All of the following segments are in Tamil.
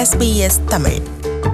SBS தமிழ்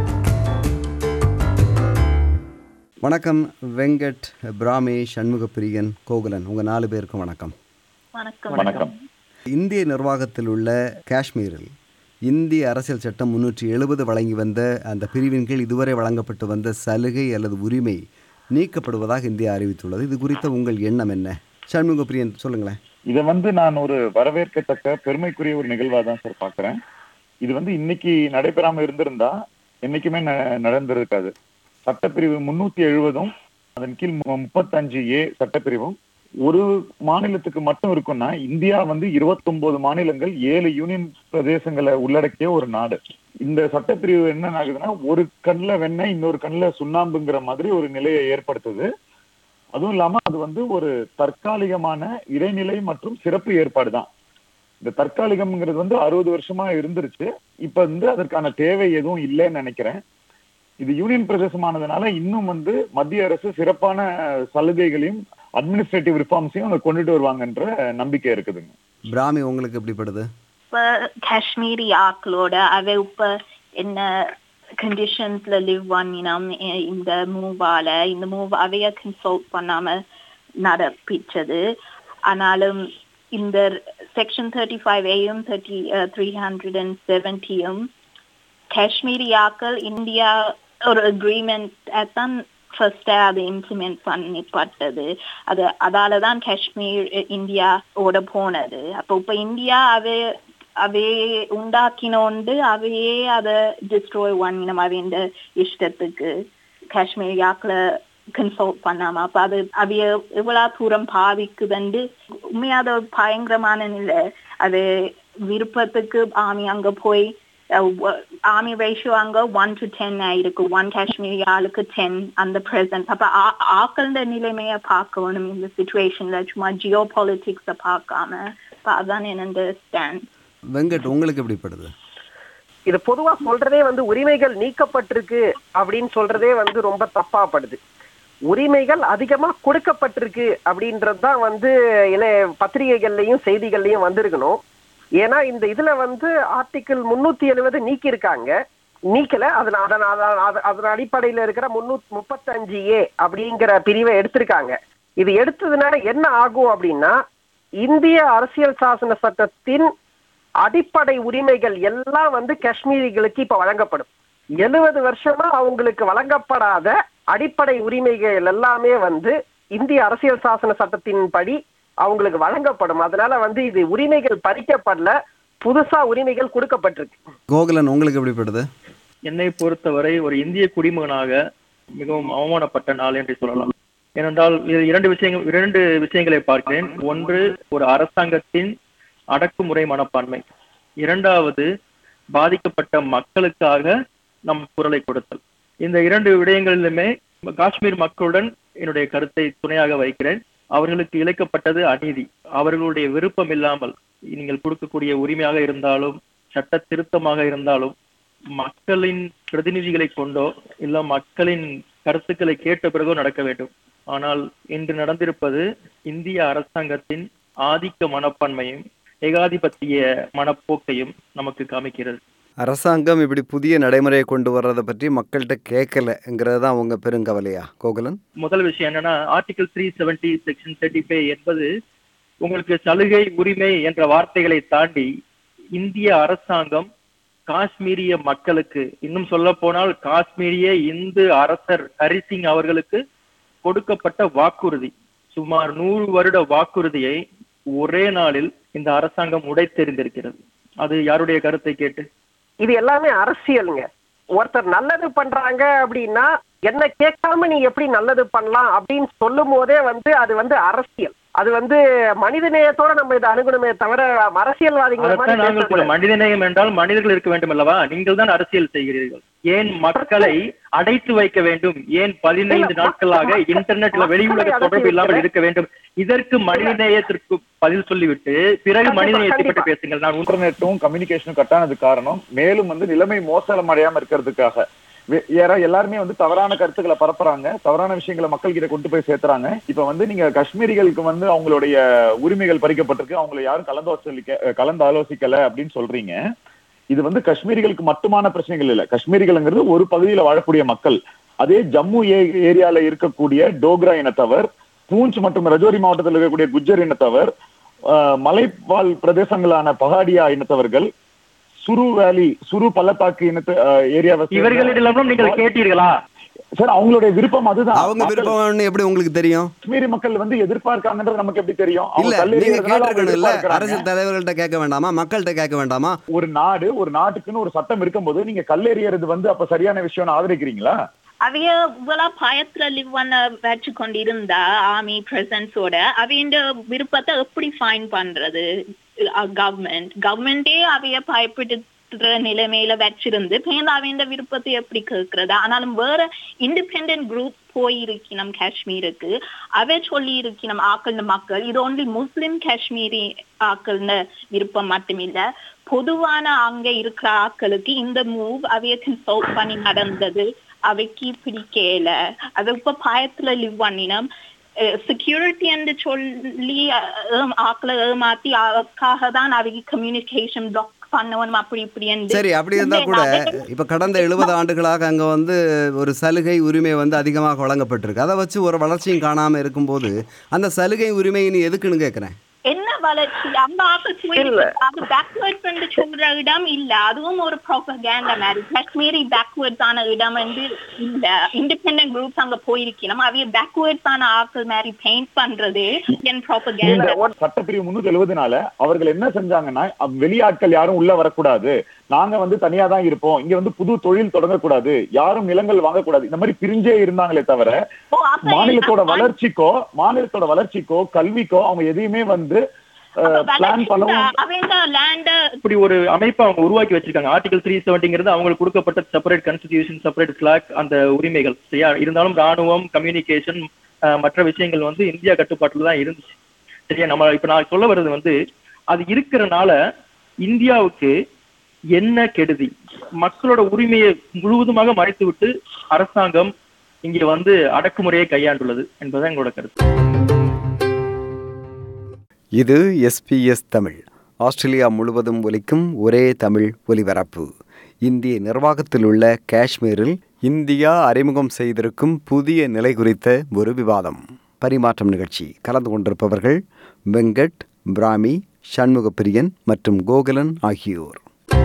வணக்கம் வெங்கட் பிராமி சண்முகப்பிரியன் கோகுலன் உங்கள் நாலு பேருக்கும் வணக்கம் வணக்கம் வணக்கம் இந்திய நிர்வாகத்தில் உள்ள காஷ்மீரில் இந்திய அரசியல் சட்டம் முன்னூற்றி எழுபது வழங்கி வந்த அந்த பிரிவின் கீழ் இதுவரை வழங்கப்பட்டு வந்த சலுகை அல்லது உரிமை நீக்கப்படுவதாக இந்தியா அறிவித்துள்ளது இது குறித்த உங்கள் எண்ணம் என்ன சண்முகப்பிரியன் சொல்லுங்களேன் இதை வந்து நான் ஒரு வரவேற்கத்தக்க பெருமைக்குரிய ஒரு நிகழ்வா தான் சார் பாக்குறேன் இது வந்து இன்னைக்கு நடைபெறாம இருந்திருந்தா என்னைக்குமே ந- நடந்திருக்காது சட்டப்பிரிவு முன்னூத்தி எழுபதும் அதன் கீழ் மு- முப்பத்தஞ்சு ஏ சட்டப்பிரிவும் ஒரு மாநிலத்துக்கு மட்டும் இருக்கும்னா இந்தியா வந்து 29 மாநிலங்கள் ஏழு யூனியன் பிரதேசங்களை உள்ளடக்கிய ஒரு நாடு இந்த சட்டப்பிரிவு என்ன ஆகுதுன்னா ஒரு கண்ணுல வெண்ணெய் இன்னொரு கண்ணுல சுண்ணாம்புங்கிற மாதிரி ஒரு நிலையை ஏற்படுத்துது அதுவும் இல்லாம அது வந்து ஒரு தற்காலிகமான இடைநிலை மற்றும் சிறப்பு ஏற்பாடு தான் இந்த தற்காலிகம்ங்கிறது வந்து அறுபது வருஷமா இருந்துருச்சு இப்ப வந்து அதற்கான தேவை எதுவும் இல்லைன்னு நினைக்கிறேன் இது யூனியன் பிரதேசமானதுனால இன்னும் வந்து மத்திய அரசு சிறப்பான சலுகைகளையும் அட்மினிஸ்ட்ரேட்டிவ் ரிஃபார்ம்ஸையும் அங்க கொண்டுட்டு வருவாங்கன்ற நம்பிக்கை இருக்குதுங்க பிராமி உங்களுக்கு எப்படிப்படுது இப்ப காஷ்மீரி ஆக்களோட அவ இப்ப என்ன கண்டிஷன்ஸ்ல லிவ் பண்ணினோம் இ- இந்த மூவால இந்த மூவ் அவைய கன்சல்ட் பண்ணாம நடப்பிச்சது ஆனாலும் இந்த செக்ஷன் தேர்ட்டி ஃபைவ் ஏயும் தேர்ட்டி த்ரீ ஹண்ட்ரட் அண்ட் செவன்டியும் காஷ்மீரி ஆக்கள் இந்தியா ஒரு அக்ரிமெண்ட் தான் ஃபர்ஸ்ட் அது இம்ப்ளிமெண்ட் பண்ணப்பட்டது அது அதால தான் காஷ்மீர் அஹ், இந்தியாவோட போனது அப்போ இப்ப இந்தியா அவை அவே உண்டாக்கினோண்டு அவையே அதை டிஸ்ட்ராய் பண்ணினோம் அவையின் இஷ்டத்துக்கு காஷ்மீர் ஆக்களை கன்சல்ட் பண்ணாம அப்ப அது அவைய எவ்வளவு தூரம் பாதிக்குதுண்டு உண்மையா அது ஒரு பயங்கரமான நிலை அது விருப்பத்துக்கு ஆமி அங்க போய் ஆர்மி ரேஷியோ அங்க ஒன் டு டென் ஆயிருக்கு ஒன் காஷ்மீரி ஆளுக்கு டென் அந்த பிரசன்ட் அப்ப ஆ- ஆக்களோட நிலைமைய பார்க்கணும் இந்த சுச்சுவேஷன்ல சும்மா ஜியோ பாலிட்டிக்ஸ பார்க்காம அப்ப அதான் என்னோட ஸ்டாண்ட் வெங்கட் உங்களுக்கு எப்படிப்படுது இது பொதுவா சொல்றதே வந்து உரிமைகள் நீக்கப்பட்டிருக்கு அப்படின்னு சொல்றதே வந்து ரொம்ப தப்பாப்படுது உரிமைகள் அதிகமா கொடுக்கப்பட்டிருக்கு அப்படின்றது தான் வந்து என்ன பத்திரிகைகள்லயும் செய்திகள்லயும் வந்திருக்கணும் ஏன்னா இந்த இதுல வந்து ஆர்டிகிள் முன்னூத்தி எழுபது நீக்கி இருக்காங்க நீக்கல அதன் அதன் அதன் அதன் அதன் அடிப்படையில இருக்கிற முன்னூத்தி முப்பத்தஞ்சு ஏ அப்படிங்கிற பிரிவை எடுத்திருக்காங்க இது எடுத்ததுனால என்ன ஆகும் அப்படின்னா இந்திய அரசியல் சாசன சட்டத்தின் அடிப்படை உரிமைகள் எல்லாம் வந்து காஷ்மீரிகளுக்கு இப்ப வழங்கப்படும் எழுபது வருஷமா அவங்களுக்கு வழங்கப்படாத அடிப்படை உரிமைகள் எல்லாமே வந்து இந்திய அரசியல் சாசன சட்டத்தின்படி அவங்களுக்கு வழங்கப்படும் அதனால வந்து இது உரிமைகள் பறிக்கப்படல புதுசா உரிமைகள் கொடுக்கப்பட்டிருக்கு கோகுலன் உங்களுக்கு எப்படிப்படுது என்னை பொறுத்தவரை ஒரு இந்திய குடிமகனாக மிகவும் அவமானப்பட்ட நாள் என்று சொல்லலாம் ஏனென்றால் இது இரண்டு விஷயங்கள் இரண்டு விஷயங்களை பார்க்கிறேன் ஒன்று ஒரு அரசாங்கத்தின் அடக்குமுறை மனப்பான்மை இரண்டாவது பாதிக்கப்பட்ட மக்களுக்காக நம் குரலை கொடுத்தல் இந்த இரண்டு விடயங்களிலுமே காஷ்மீர் மக்களுடன் என்னுடைய கருத்தை துணையாக வைக்கிறேன் அவர்களுக்கு இழைக்கப்பட்டது அநீதி அவர்களுடைய விருப்பம் இல்லாமல் நீங்கள் கொடுக்கக்கூடிய உரிமையாக இருந்தாலும் சட்ட திருத்தமாக இருந்தாலும் மக்களின் பிரதிநிதிகளை கொண்டோ இல்ல மக்களின் கருத்துக்களை கேட்ட பிறகோ நடக்க வேண்டும் ஆனால் இன்று நடந்திருப்பது இந்திய அரசாங்கத்தின் ஆதிக்க மனப்பான்மையும் ஏகாதிபத்திய மனப்போக்கையும் நமக்கு காமிக்கிறது அரசாங்கம் இப்படி புதிய நடைமுறையை கொண்டு வர்றதை பற்றி மக்கள்கிட்ட கேட்கலங்கிறது தான் உங்கள் பெருங்கவலையா கோகுலன் முதல் விஷயம் என்னன்னா article three seventy section thirty five என்பது உங்களுக்கு சலுகை உரிமை என்ற வார்த்தைகளை தாண்டி இந்திய அரசாங்கம் காஷ்மீரிய மக்களுக்கு இன்னும் சொல்ல போனால் காஷ்மீரிய இந்து அரசர் ஹரிசிங் அவர்களுக்கு கொடுக்கப்பட்ட வாக்குறுதி சுமார் நூறு வருட வாக்குறுதியை ஒரே நாளில் இந்த அரசாங்கம் உடைத்தெறிந்திருக்கிறது அது யாருடைய கருத்தை கேட்டு இது எல்லாமே அரசியலுங்க ஒருத்தர் நல்லது பண்றாங்க அப்படின்னா என்ன கேட்காம நீ எப்படி நல்லது பண்ணலாம் அப்படின்னு சொல்லும் போதே வந்து அது வந்து அரசியல் அது வந்து மனித நேயத்தோட நம்ம இதை அணுகணுமே தவிர அரசியல்வாதிகள் மாதிரி அதைத்தான் நாங்கள் பேசக்கூடாது. சொல்ல மனிதநேயம் என்றால் மனிதர்கள் இருக்க வேண்டும் அல்லவா நீங்கள் தான் அரசியல் செய்கிறீர்கள் ஏன் மக்களை அடைத்து வைக்க வேண்டும் ஏன் பதினைந்து இல்ல, நாட்களாக மக்கள் இன்டர்நெட்ல மக்களை வெளி உலக அடைத்து தொடர்பு இல்லாமல் வைக்கிற- இருக்க வேண்டும் இதற்கு மனிதநேயத்திற்கு பதில் சொல்லிவிட்டு பிறகு கண்டிப்பா, மனிதநேயத்தை பற்றி கண்டிப்பா. பேசுங்கள் நான் உண்மை இன்டர்நெட்டும் கம்யூனிகேஷனும் கட்டானது காரணம் மேலும் வந்து நிலைமை மோசம் அடையாம இருக்கிறதுக்காக வே- ஏற எல்லாருமே வந்து தவறான கருத்துக்களை பரப்புறாங்க தவறான விஷயங்களை மக்கள் கிட்ட கொண்டு போய் சேர்த்துறாங்க இப்ப வந்து நீங்க காஷ்மீரிகளுக்கு வந்து அவங்களுடைய உரிமைகள் பறிக்கப்பட்டிருக்கு அவங்களை யாரும் கலந்து ஆலோசிக்க கலந்து ஆலோசிக்கல அப்படின்னு சொல்றீங்க இது வந்து காஷ்மீரிகளுக்கு மட்டுமான பிரச்சனைகள் இல்ல காஷ்மீரிகள்ங்கிறது ஒரு பகுதியில வாழக்கூடிய மக்கள் அதே ஜம்மு ஏ- ஏரியால இருக்கக்கூடிய டோக்ரா இனத்தவர் பூஞ்ச் மற்றும் ரஜோரி மாவட்டத்தில் இருக்கக்கூடிய குஜர் இனத்தவர் ஆஹ், மலைவாழ் பிரதேசங்களான பகாடியா இனத்தவர்கள் சுரு வேலி சுரு பள்ளத்தாக்கு இனத்து ஆஹ், ஏரியாவை சேர்ந்த- இவர்களிடம் நீங்கள் கேட்டீர்களா சார் அவங்களுடைய விருப்பம் அதுதான் அவங்க மக்கள் விருப்பம்னு எப்படி உங்களுக்கு தெரியும் காஷ்மீரி மக்கள் வந்து எதிர்பார்க்காங்கன்றது நமக்கு எப்படி தெரியும் அவங்க இல்ல கல்லெறியறதுனால நீங்க அவங்க கேட்டிருக்கணும் இல்ல எதிர்பார்க்கறாங்க. அரசியல் தலைவர்கள்ட்ட கேட்க வேண்டாமா மக்கள்கிட்ட கேட்க வேண்டாமா ஒரு நாடு ஒரு நாட்டுக்குன்னு ஒரு சட்டம் இருக்கும்போது நீங்க கல்லெறியறது வந்து அப்ப சரியான விஷயம் ஆதரிக்கிறீங்களா அவைய இவ்வளவு பயத்துல லிவ் பண்ண வச்சு கொண்டிருந்தா ஆர்மி பிரசன்ஸோட அவையின் விருப்பத்தை எப்படி ஃபைன் பண்றது கவர்மெண்ட் கவர்மெண்டே அவைய பயப்படுத்துற நிலைமையில வச்சிருந்து பேருந்து அவையின் விருப்பத்தை எப்படி கேட்கறது ஆனாலும் வேற இண்டிபெண்டன்ட் குரூப் போயிருக்கணும் காஷ்மீருக்கு அவை சொல்லி இருக்கணும் ஆக்கள்னு மக்கள் இது ஒன்லி முஸ்லிம் காஷ்மீரி ஆக்கள்னு விருப்பம் மட்டுமில்ல பொதுவான அங்க இருக்கிற ஆக்களுக்கு இந்த மூவ் அவைய கன்சல்ட் பண்ணி நடந்தது அவைக்கு பிடிக்கல அது இப்ப பயத்துல லிவ் பண்ணினோம் செக்யூரிட்டி என்று சொல்லி அஹ், ஆக்களை ஏமாத்தி அதுக்காக தான் அவைக்கு கம்யூனிகேஷன் பிளாக் பண்ணணும் அப்படி இப்படி என்று சரி அப்படி இருந்தா கூட இப்ப கடந்த எழுபது ஆண்டுகளாக அங்க வந்து ஒரு சலுகை உரிமை வந்து அதிகமாக வழங்கப்பட்டிருக்கு அதை வச்சு ஒரு வளர்ச்சியும் காணாம இருக்கும்போது அந்த சலுகை உரிமை நீ எதுக்குன்னு கேட்கிறேன் என்ன வளர்ச்சி அந்த ஆப்பர்ச்சுனிட்டி இல்ல. அது பேக்வேர்ட்ஸ் என்று சொல்ற இடம் இல்ல அதுவும் ஒரு ப்ராபகேண்டா மாதிரி காஷ்மீரி பேக்வேர்ட்ஸ் ஆன இடம் வந்து இல்ல இண்டிபெண்டன்ட் குரூப்ஸ் அங்க போயிருக்கணும் அவைய பேக்வேர்ட்ஸ் ஆன ஆக்கள் மாதிரி பெயிண்ட் பண்றது என் ப்ராபகேண்டா சட்டப்பிரிவு முன்னூத்தி எழுபதுனால அவர்கள் என்ன செஞ்சாங்கன்னா அவ் வெளியாட்கள் யாரும் உள்ள வரக்கூடாது நாங்க வந்து தனியா தான் இருப்போம் இங்க வந்து புது தொழில் தொடங்கக்கூடாது யாரும் நிலங்கள் வாங்கக்கூடாது இந்த மாதிரி பிரிஞ்சே இருந்தாங்களே தவிர ஓ, அப்ப மாநிலத்தோட என்ன- வளர்ச்சிக்கோ மாநிலத்தோட வளர்ச்சிக்கோ கல்விக்கோ அவங்க எதையுமே வந்து பிளான் பண்ணவும் அவங்க லேண்ட இப்படி ஒரு அமைப்பை அவங்க உருவாக்கி வச்சிருக்காங்க ஆர்டிகல் த்ரீ செவன்டிங்கிறது அவங்களுக்கு கொடுக்கப்பட்ட செப்பரேட் கான்ஸ்டிடியூஷன் செப்பரேட் ஃபிளாக் அந்த உரிமைகள் சரியா இருந்தாலும் ராணுவம் கம்யூனிகேஷன் மற்ற விஷயங்கள் வந்து இந்தியா கட்டுப்பாட்டுல தான் இருந்துச்சு சரியா நம்ம இப்ப நான் சொல்ல வர்றது வந்து அது இருக்கிறனால இந்தியாவுக்கு என்ன கெடுதி மக்களோட உரிமையை முழுவதுமாக மறைத்து விட்டு அரசாங்கம் இங்கே வந்து அடக்குமுறையை கையாண்டுள்ளது என்பதுதான் எங்களோட கருத்து இது எஸ்பிஎஸ் தமிழ் ஆஸ்திரேலியா முழுவதும் ஒலிக்கும் ஒரே தமிழ் ஒலிபரப்பு இந்திய நிர்வாகத்தில் உள்ள காஷ்மீரில் இந்தியா அறிமுகம் செய்திருக்கும் புதிய நிலை குறித்த ஒரு விவாதம் பரிமாற்றம் நிகழ்ச்சி கலந்து கொண்டிருப்பவர்கள் வெங்கட் பிராமி சண்முகப்பிரியன் மற்றும் கோகுலன் ஆகியோர்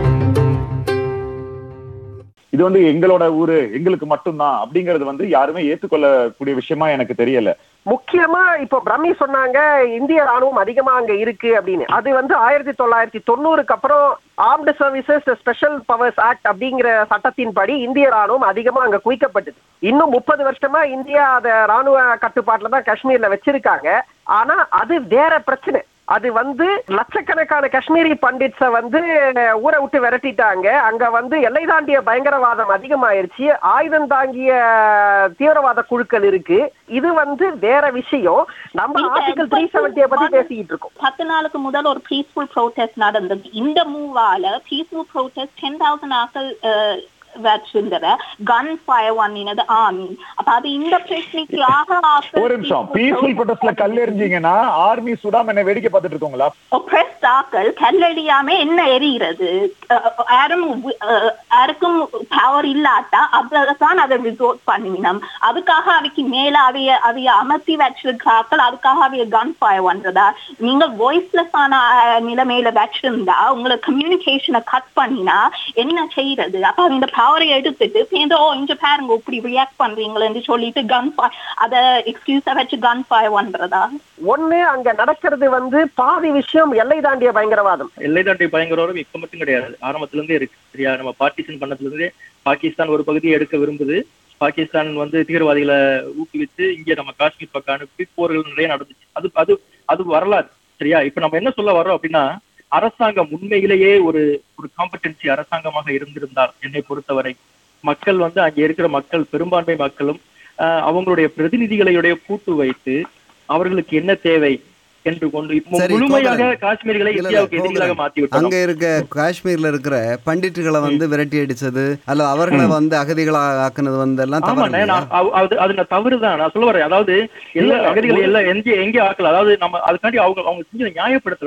இது வந்து எங்களோட ஊரு எங்களுக்கு மட்டும்தான் அப்படிங்கறது வந்து யாருமே ஏத்துக்கொள்ளக்கூடிய விஷயமா எனக்கு தெரியல முக்கியமா இப்போ பிரம்மி சொன்னாங்க இந்திய ராணுவம் அதிகமா அங்க இருக்கு அப்படின்னு அது வந்து ஆயிரத்தி தொள்ளாயிரத்தி தொண்ணூறுக்கு அப்புறம் armed services special powers act அப்படிங்கிற சட்டத்தின்படி இந்திய ராணுவம் அதிகமா அங்க குவிக்கப்பட்டது இன்னும் முப்பது வருஷமா இந்தியா அத ராணுவ கட்டுப்பாட்டுல தான் காஷ்மீர்ல வச்சிருக்காங்க ஆனா அது வேற பிரச்சனை அது வந்து லட்சக்கணக்கான காஷ்மீரி பண்டிட்ஸ வந்து ஊரை விட்டு விரட்டிட்டாங்க அங்க வந்து எல்லை தாண்டிய பயங்கரவாதம் அதிகமாயிருச்சு ஆயுதம் தாங்கிய தீவிரவாத குழுக்கள் இருக்கு இது வந்து வேற விஷயம் நம்ம இந்த ஆர்டிகல் த்ரீ செவன்டியை பத்தி பேசிக்கிட்டு இருக்கோம் பத்து நாளுக்கு முதல் ஒரு பீஸ்ஃபுல் ப்ரோட்டஸ்ட் நடந்தது இந்த மூவால பீஸ்ஃபுல் ப்ரோட்டஸ்ட் டென் தௌசண்ட் ஆக்கள் வச்சிருந்தத கன் ஃபயர் பண்ணினது ஆர்மி அப்ப அது இந்த பிரச்சனைக்கு ஆக ஒரு நிமிஷம் பீஸ்ஃபுல் ப்ரொடெஸ்ட்ல கல் எறிஞ்சீங்கன்னா ஆர்மி சுடாம என்ன வேடிக்கை பார்த்துட்டு இருக்கோங்களா ஒப்ரெஸ்ட் ஆக்கள் கல்லடியாம என்ன எரிகிறது அஹ் யாரும் அஹ் யாருக்கும் பவர் இல்லாட்டா அதான் அதை ரிசோர்ட் பண்ணுவினம் அதுக்காக அவைக்கு மேல அவைய அவைய அமர்த்தி வச்சிருக்காக்கள் அதுக்காக அவைய கன் ஃபயர் பண்றதா நீங்க வாய்ஸ்லெஸ் ஆன அஹ், நிலைமையில வச்சிருந்தா உங்களை கம்யூனிகேஷனை கட் பண்ணினா என்ன செய்யறது அப்ப இந்த பவரை எடுத்துட்டு பேருந்து ஓ இங்க பாருங்க இப்படி ரியாக்ட் பண்றீங்களேன்னு சொல்லிட்டு கன் அத எக்ஸ்கியூஸா வச்சு கன் ஃபயர் பண்றதா ஒண்ணு அங்க நடக்கிறது வந்து பாதி விஷயம் எல்லை தாண்டிய பயங்கரவாதம் எல்லை தாண்டி பயங்கரவாதம் இப்ப மட்டும் கிடையாது ஆரம்பத்துல இருந்தே இருக்கு சரியா நம்ம பார்ட்டிஷன் பண்ணதுல இருந்தே பாகிஸ்தான் ஒரு பகுதியை எடுக்க விரும்புது பாகிஸ்தான் வந்து தீவிரவாதிகளை ஊக்குவித்து இங்க நம்ம காஷ்மீர் பக்கம் அனுப்பி போர்கள் நிறைய நடந்துச்சு அது அது அது வரலாறு சரியா இப்ப நம்ம என்ன சொல்ல வர்றோம் அப்படின்னா அரசாங்கம் உண்மையிலேயே ஒரு ஒரு காம்படென்சி அரசாங்கமாக இருந்திருந்தால் என்னை பொறுத்தவரை மக்கள் வந்து அங்க இருக்கிற மக்கள் பெரும்பான்மை மக்களும் ஆஹ், அவங்களுடைய பிரதிநிதிகளையுடைய கூட்டு வைத்து அவர்களுக்கு என்ன தேவை என்று கொண்டு இப்ப சரி, முழுமையாக கோகுலன். காஷ்மீர்களை இல்ல, இல்ல, இந்தியாவுக்கு எதிரிகளாக கோகுலன். மாத்தி விட்டோம் அங்க இருக்க காஷ்மீர்ல இருக்கிற பண்டிட்டுகளை வந்து விரட்டி அடிச்சது அல்ல அவர்களை வந்து அகதிகளா ஆக்குனது வந்து எல்லாம் தவறு ஆமாண்ணே இல்லையா? நான் அவ- அது அது நான் தவறுதான் நான் சொல்ல வரேன் அதாவது எல்லா இல்ல, அகதிகள் ஒரு- எல்லாம் எங்க எங்க ஆக்கல அதாவது நம்ம அதுக்காண்டி அவங்க அவங்க செஞ்சதை நியாயப்படுத்தல நம்ம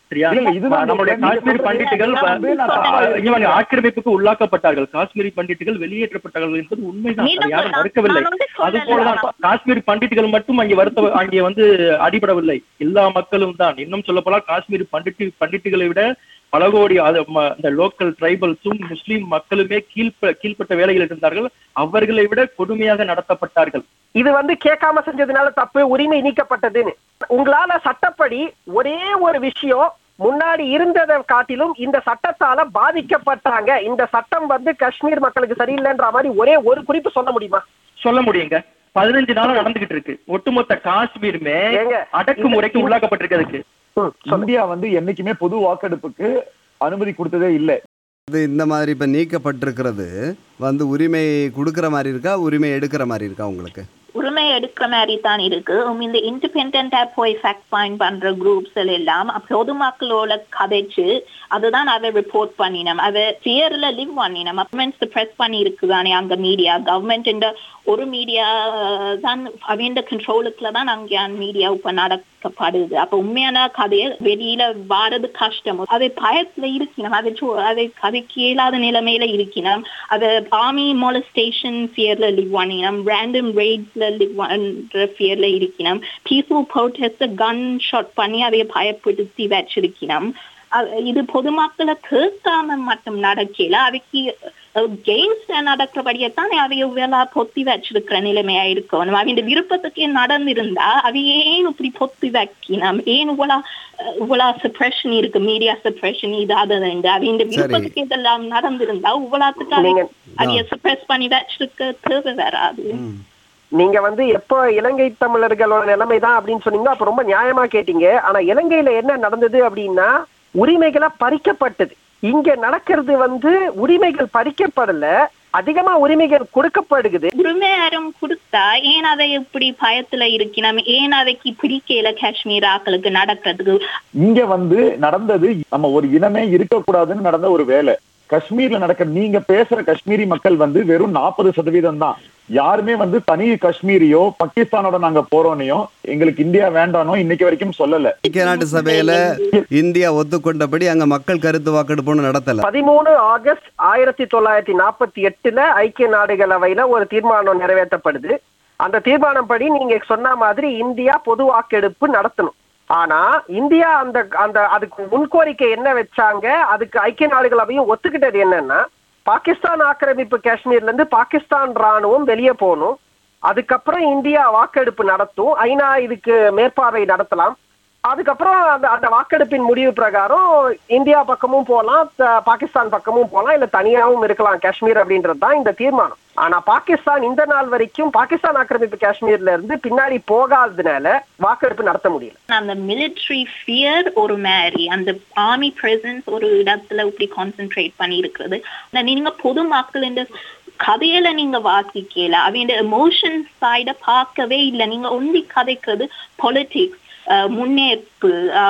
சரியா இல்ல, இல்ல, இதுதான் நம்மளுடைய நீங்க காஷ்மீர் சொல்றது பண்டிட்டுகள் நான் வந்து நான் தப்பா ஆ, இங்க வாங்க, ஆக்கிரமிப்புக்கு உள்ளாக்கப்பட்டார்கள் காஷ்மீரி பண்டிட்டுகள் வெளியேற்றப்பட்டார்கள் என்பது உண்மைதான் அதை யாரும் நான் மறுக்கவில்லை வந்து அது சொல்லல. போலதான் காஷ்மீர் பண்டிட்டுகள் மட்டும் அங்கே வருத்த அங்கே வந்து அடிபடவில்லை எல்லா மக்களும் தான் இன்னும் சொல்ல போனால் காஷ்மீர் பண்டிட்டு பண்டிட்டுகளை விட பல கோடி அது ம- இந்த லோக்கல் டிரைபல்ஸும் முஸ்லிம் மக்களுமே கீழ்ப்ப கீழ்ப்பட்ட வேலையில் இருந்தார்கள் அவர்களை விட கொடுமையாக நடத்தப்பட்டார்கள் இது வந்து கேட்காம செஞ்சதுனால தப்பு உரிமை நீக்கப்பட்டதுன்னு உங்களால சட்டப்படி ஒரே ஒரு விஷயம் முன்னாடி இருந்ததை காட்டிலும் இந்த சட்டத்தால பாதிக்கப்பட்டாங்க இந்த சட்டம் வந்து காஷ்மீர் மக்களுக்கு சரியில்லைன்ற மாதிரி ஒரே ஒரு குறிப்பு சொல்ல முடியுமா சொல்ல முடியுங்க பதினஞ்சு நாளா நடந்துகிட்டு இருக்கு ஒட்டுமொத்த காஷ்மீருமே ஏங்க, அடக்குமுறைக்கு இந்த- உள்ளாக்கப்பட்டிருக்கு அதுக்கு ம், சொல்லுங்க. இந்தியா வந்து என்னைக்குமே பொது வாக்கெடுப்புக்கு அனுமதி கொடுத்ததே இல்ல இது இந்த மாதிரி இப்போ நீக்கப்பட்டிருக்கிறது வந்து உரிமை கொடுக்குற மாதிரி இருக்கா உரிமை எடுக்கிற மாதிரி இருக்கா உங்களுக்கு உரிமை எடுக்கிற மாதிரி தான் இருக்கு உம் இந்த இண்டிபெண்டா போய் ஃபேக்ட் ஃபைண்ட் பண்ற குரூப்ஸ் எல்லாம் பொதுமக்களோட கதைச்சு அதுதான் அதை ரிப்போர்ட் பண்ணினோம் அதை ஃபியர்ல லிவ் பண்ணினோம் கவர்மெண்ட் ப்ரெஸ் பண்ணி இருக்குதானே அங்க மீடியா கவர்மெண்ட் ஒரு மீடியா தான் அவன் கண்ட்ரோலுக்குள்ள தான் அங்கே மீடியா இப்ப நடக்கப்படுது அப்ப உண்மையான கதையை வெளியில வாரது கஷ்டம் அதை பயத்துல இருக்கணும் அதை சு- அதை கதைக்கு இயலாத நிலைமையில இருக்கணும் அதை ஆர்மி மொலஸ்டேஷன் ஃபியர்ல லிவ் பண்ணினோம் ரேண்டம் ரெய்ட்ஸ்ல லிவ் பண்ற ஃபியர்ல இருக்கணும் பீஸ்ஃபுல் ப்ரோட்டஸ்ட கன் ஷாட் பண்ணி அதைய பயப்படுத்தி வச்சிருக்கணும் அ- இது பொதுமக்களை கேட்காம மட்டும் நடக்கல அவைக்கு கெயின்ஸ்ட் நடக்கிறபடியே தானே அவைய வேலை பொத்தி வச்சிருக்கிற நிலைமையா இருக்கணும் அவன் விருப்பத்துக்கே நடந்திருந்தா அவை ஏன் இப்படி பொத்தி வைக்கணும் ஏன் இவ்வளோ இவ்வளோ சப்ரெஷன் இருக்கு மீடியா சப்ரெஷன் இது அது ரெண்டு அவன் விருப்பத்துக்கு இதெல்லாம் நடந்திருந்தா இவ்வளோத்துக்கு அவை நீங்க- அவைய சப்ரெஸ் பண்ணி வச்சிருக்க தேவை வராது நீங்க வந்து எப்போ இலங்கை தமிழர்களோட நிலைமை தான் அப்படின்னு சொன்னீங்க அப்ப ரொம்ப நியாயமா கேட்டீங்க ஆனா இலங்கையில என்ன நடந்தது அப்படின்னா உரிமைகளை பறிக்கப்பட்டது இங்க நடக்கிறது வந்து உரிமைகள் பறிக்கப்படல அதிகமா உரிமைகள் கொடுக்கப்படுகிறது உரிமை யாரும் கொடுத்தா ஏன் அதை இப்படி பயத்துல இருக்கணும் ஏன் அதைக்கு பிடிக்கல காஷ்மீர் ஆக்களுக்கு நடக்கிறதுக்கு இங்க வந்து நடந்தது நம்ம ஒரு இனமே இருக்கக்கூடாதுன்னு நடந்த ஒரு வேலை காஷ்மீர்ல நடக்கிற நீங்க பேசுற காஷ்மீரி மக்கள் வந்து வெறும் நாற்பது சதவீதம் தான் யாருமே வந்து தனி காஷ்மீரியோ பாகிஸ்தானோட நாங்க போறோனையோ எங்களுக்கு இந்தியா வேண்டானோ இன்னைக்கு வரைக்கும் சொல்லல ஐக்கிய நாட்டு சபையில் இந்தியா ஒத்துக்கொண்டபடி அங்கே மக்கள் கருத்து வாக்கெடுப்புன்னு நடத்தலை பதிமூணு ஆகஸ்ட் ஆயிரத்தி தொள்ளாயிரத்தி நாற்பத்தி எட்டுல ஐக்கிய நாடுகள் அவையில ஒரு தீர்மானம் நிறைவேற்றப்படுது அந்த தீர்மானம் படி நீங்க சொன்ன மாதிரி இந்தியா பொது வாக்கெடுப்பு நடத்தணும் ஆனா இந்தியா அந்த அந்த அதுக்கு முன்கோரிக்கை என்ன வச்சாங்க அதுக்கு ஐக்கிய நாடுகள் அவையும் ஒத்துக்கிட்டது என்னன்னா பாகிஸ்தான் ஆக்கிரமிப்பு காஷ்மீர்ல இருந்து பாகிஸ்தான் ராணுவம் வெளியே போகணும் அதுக்கப்புறம் இந்தியா வாக்கெடுப்பு நடத்தும் ஐநா இதுக்கு மேற்பார்வை நடத்தலாம் அதுக்கப்புறம் அந்த அந்த வாக்கெடுப்பின் முடிவு பிரகாரம் இந்தியா பக்கமும் போகலாம் த- பாகிஸ்தான் பக்கமும் போகலாம் இல்ல தனியாவும் இருக்கலாம் காஷ்மீர் அப்படின்றது தான் இந்த தீர்மானம் ஆனா பாகிஸ்தான் இந்த நாள் வரைக்கும் பாகிஸ்தான் ஆக்கிரமிப்பு காஷ்மீர்ல இருந்து பின்னாடி போகாததுனால வாக்கெடுப்பு நடத்த முடியல அந்த மிலிட்ரி ஃபியர் ஒரு மாதிரி அந்த ஆர்மி பிரசன்ஸ் ஒரு இடத்துல இப்படி கான்சென்ட்ரேட் பண்ணி இருக்கிறது ஆனா நீங்க பொதுமக்கள் இந்த கதையில நீங்க வாசிக்கல அவங்க எமோஷன் சைட பார்க்கவே இல்லை நீங்க ஒண்டி கதைக்கிறது பொலிட்டிக்ஸ் முன்னேற்பு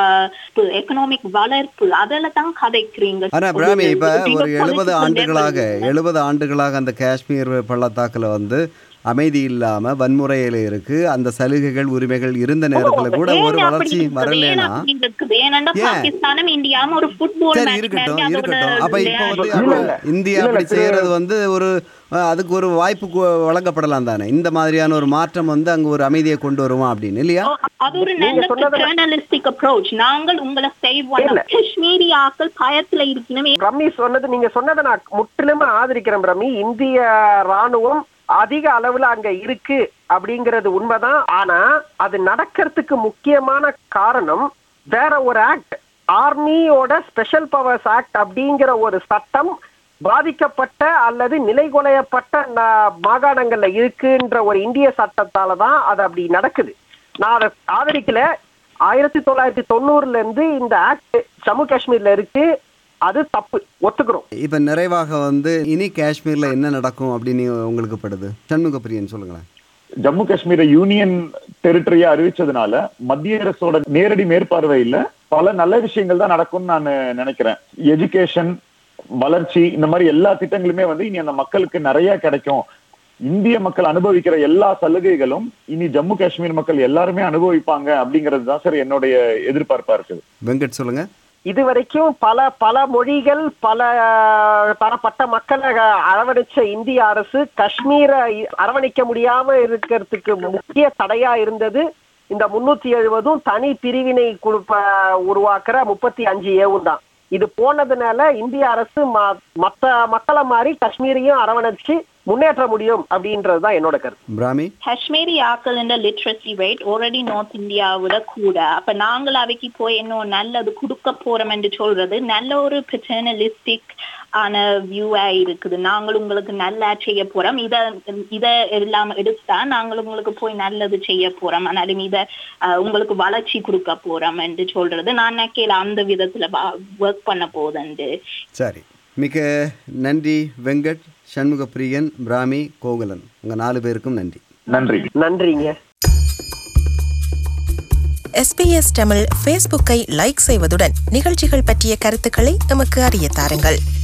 எக்கனாமிக் வளர்ப்பு அதில் தான் கதைக்கிறீங்க ஆனால் பிராமி இப்போ நீங்க ஒரு எழுபது political ஆண்டுகளாக level ல. எழுபது ஆண்டுகளாக அந்த காஷ்மீர் பள்ளத்தாக்கில் வந்து அமைதி இல்லாமல் வன்முறையில் இருக்கு அந்த சலுகைகள் உரிமைகள் இருந்த நேரத்தில் கூட ஒரு ஏன் அப்படி வளர்ச்சி இருக்குது? ஏன் வரலைன்னா அப்படி இருக்குது? ஏனென்றா ஏன்? பாகிஸ்தானும் இந்தியாவும் ஒரு ஃபுட்பால் சரி மேட்ச் இருக்கட்டும் மாதிரி அதோட இருக்கட்டும் அப்ப இப்போ வந்து விளையாட்டு. அப்ப இல்ல, இந்தியா இல்ல, அப்படி திரு- செய்யறது வந்து ஒரு அஹ், அதுக்கு ஒரு வாய்ப்பு கு- வழங்கப்படலாம் தானே இந்த மாதிரியான ஒரு மாற்றம் வந்து அங்க ஒரு அமைதியை கொண்டு வருமா அப்படின்னு இல்லையா அது ஒரு நீங்க நல்ல சொன்னதுல- paternalistic approach நாங்கள் உங்களை செய்வோம் இல்ல. காஷ்மீரி ஆக்கள் பயத்துல இருக்கணும் ரம்மி சொன்னது நீங்க சொன்னதை நான் முற்றிலுமா ஆதரிக்கிறேன் ரம்மி இந்திய ராணுவம் அதிக அளவுல அங்க இருக்கு அப்படிங்கிறது உண்மைதான் ஆனா அது நடக்கிறதுக்கு முக்கியமான காரணம் வேற ஒரு ஆக்ட் ஆர்மியோட ஸ்பெஷல் பவர்ஸ் ஆக்ட் அப்படிங்கிற ஒரு சட்டம் பாதிக்கப்பட்ட அல்லது நிலைகுலையப்பட்ட ந- மாகாணங்கள்ல இருக்குன்ற ஒரு இந்திய சட்டத்தால தான் அது அப்படி நடக்குது நான் அதை ஆதரிக்கல ஆயிரத்தி தொள்ளாயிரத்தி தொண்ணூறுல இருந்து இந்த ஆக்ட் ஜம்மு காஷ்மீர்ல இருக்கு அது தப்பு ஒத்துக்கிறோம் இப்போ நிறைவாக வந்து இனி காஷ்மீர்ல என்ன நடக்கும் அப்படின்னு உங்களுக்கு படுது சண்முக பிரியன் சொல்லுங்களேன் ஜம்மு காஷ்மீரை யூனியன் டெரிட்டரியா அறிவிச்சதுனால மத்திய அரசோட நேரடி மேற்பார்வையில பல நல்ல விஷயங்கள் தான் நடக்கும்னு நான் நினைக்கிறேன் எஜுகேஷன் வளர்ச்சி இந்த மாதிரி எல்லா திட்டங்களுமே வந்து இனி அந்த மக்களுக்கு நிறைய கிடைக்கும் இந்திய மக்கள் அனுபவிக்கிற எல்லா சலுகைகளும் இனி ஜம்மு காஷ்மீர் மக்கள் எல்லாருமே அனுபவிப்பாங்க அப்படிங்கிறது தான் சார் என்னுடைய எதிர்பார்ப்பா இருக்குது வெங்கட் சொல்லுங்க இது வரைக்கும் பல பல மொழிகள் பல தரப்பட்ட மக்களை அரவணைச்ச இந்திய அரசு காஷ்மீரை அரவணைக்க முடியாம இருக்கிறதுக்கு முக்கிய தடையா இருந்தது இந்த முன்னூத்தி எழுபதும் தனி பிரிவினை குழுப்ப உருவாக்குற முப்பத்தி அஞ்சு ஏவும் தான் இது போனதுனால இந்திய அரசு ம- மத்த மக்களை மாதிரி காஷ்மீரையும் அரவணைச்சு முன்னேற்ற முடியும் அப்படின்றது தான் என்னோட கருத்து பிராமி காஷ்மீரி ஆக்கள் லிட்ரஸி ரேட் ஆல்ரெடி நார்த் இந்தியாவோட கூட அப்ப நாங்கள் அவைக்கு போய் இன்னும் நல்லது கொடுக்க போறோம் என்று சொல்றது நல்ல ஒரு பெட்டர்னலிஸ்டிக் ஆன வியூவா இருக்குது நாங்கள் உங்களுக்கு நல்லா செய்ய போறோம் இத இத எல்லாம் எடுத்தா நாங்கள் உங்களுக்கு போய் நல்லது செய்ய போறோம் ஆனாலும் இத அஹ், உங்களுக்கு வளர்ச்சி கொடுக்க போறோம் என்று சொல்றது நான் நினைக்கல அந்த விதத்துல ஒர்க் பண்ண போகுதுண்டு சரி மிக நன்றி வெங்கட் சண்முகப்பிரியன் பிராமி கோகுலன் உங்கள் நாலு பேருக்கும் நன்றி நன்றி நன்றிங்க எஸ்பிஎஸ் தமிழ் ஃபேஸ்புக்கை லைக் செய்வதுடன் நிகழ்ச்சிகள் பற்றிய கருத்துக்களை எமக்கு அறிய தாருங்கள்